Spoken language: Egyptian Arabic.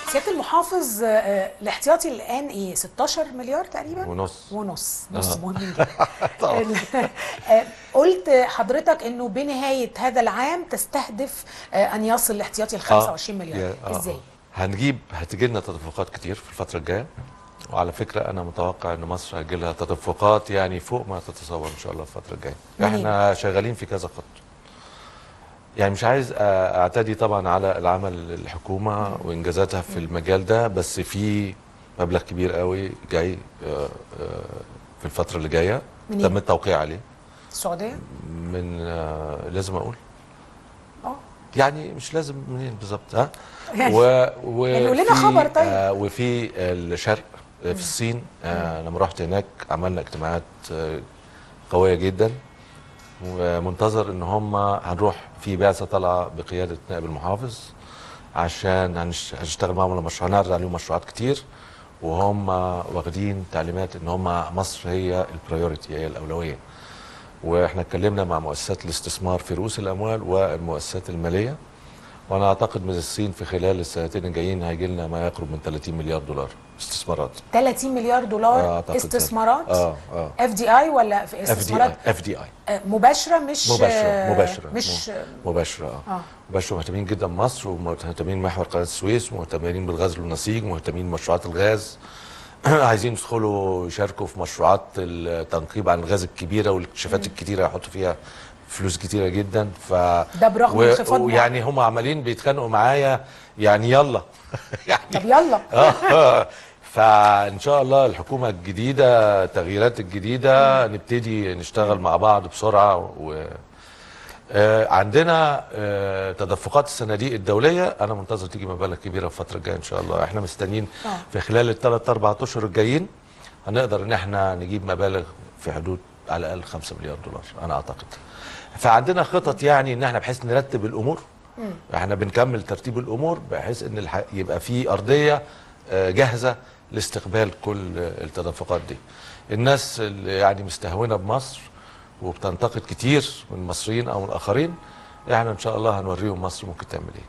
سياده المحافظ آه، الاحتياطي الان ايه 16 مليار تقريبا ونص ونص نص آه. مهم جدا طبعا. ال- آه، قلت حضرتك انه بنهايه هذا العام تستهدف آه، ان يصل الاحتياطي ل 25 مليار يا- آه. ازاي هنجيب هتجي لنا تدفقات كتير في الفتره الجايه وعلى فكره انا متوقع ان مصر هيجي لها تدفقات يعني فوق ما تتصور ان شاء الله الفتره الجايه منين؟ احنا شغالين في كذا خط يعني مش عايز أ- اعتدي طبعا على العمل الحكومه وانجازاتها في المجال ده بس في مبلغ كبير قوي جاي آه، آه، في الفتره اللي جايه منين؟ تم التوقيع عليه السعوديه من آه، لازم اقول اه يعني مش لازم منين بالظبط ها يعني- و... و... يعني قول لنا في- خبر طيب. آه وفي الشرق آه، في الصين آه لما رحت هناك عملنا اجتماعات آه قويه جدا ومنتظر ان هم هنروح في بعثه طالعه بقياده نائب المحافظ عشان هنش- هنشتغل معاهم على مشروع هنعرض عليهم مشروعات كتير وهم واخدين تعليمات ان هم مصر هي البريوريتي هي الاولويه واحنا اتكلمنا مع مؤسسات الاستثمار في رؤوس الاموال والمؤسسات الماليه وانا اعتقد من الصين في خلال السنتين الجايين هيجي لنا ما يقرب من 30 مليار دولار استثمارات 30 مليار دولار آه، أعتقد استثمارات اه اه اف دي اي ولا في اف دي اي استثمارات اف دي اي آه، مباشره مش مباشره آه، مباشره مش م- مباشره اه اه مباشره مهتمين جدا بمصر ومهتمين بمحور قناه السويس ومهتمين بالغاز والنسيج ومهتمين بمشروعات الغاز عايزين يدخلوا يشاركوا في مشروعات التنقيب عن الغاز الكبيره والاكتشافات الكتيره يحطوا فيها فلوس كتيره جدا ف ده برغم انخفاض ويعني هم عمالين بيتخانقوا معايا يعني يلا يعني طب يلا اه فان شاء الله الحكومه الجديده التغييرات الجديده نبتدي نشتغل مع بعض بسرعه و آه، عندنا آه، تدفقات الصناديق الدوليه انا منتظر تيجي مبالغ كبيره في الفتره الجايه ان شاء الله احنا مستنيين آه. في خلال الثلاث اربع اشهر الجايين هنقدر ان احنا نجيب مبالغ في حدود على الاقل 5 مليار دولار انا اعتقد فعندنا خطط يعني ان احنا بحيث نرتب الامور احنا بنكمل ترتيب الامور بحيث ان الح... يبقى في ارضيه آه، جاهزه لاستقبال كل آه، التدفقات دي الناس اللي يعني مستهونه بمصر وبتنتقد كتير من المصريين او من الاخرين احنا ان شاء الله هنوريهم مصر ممكن تعمل ايه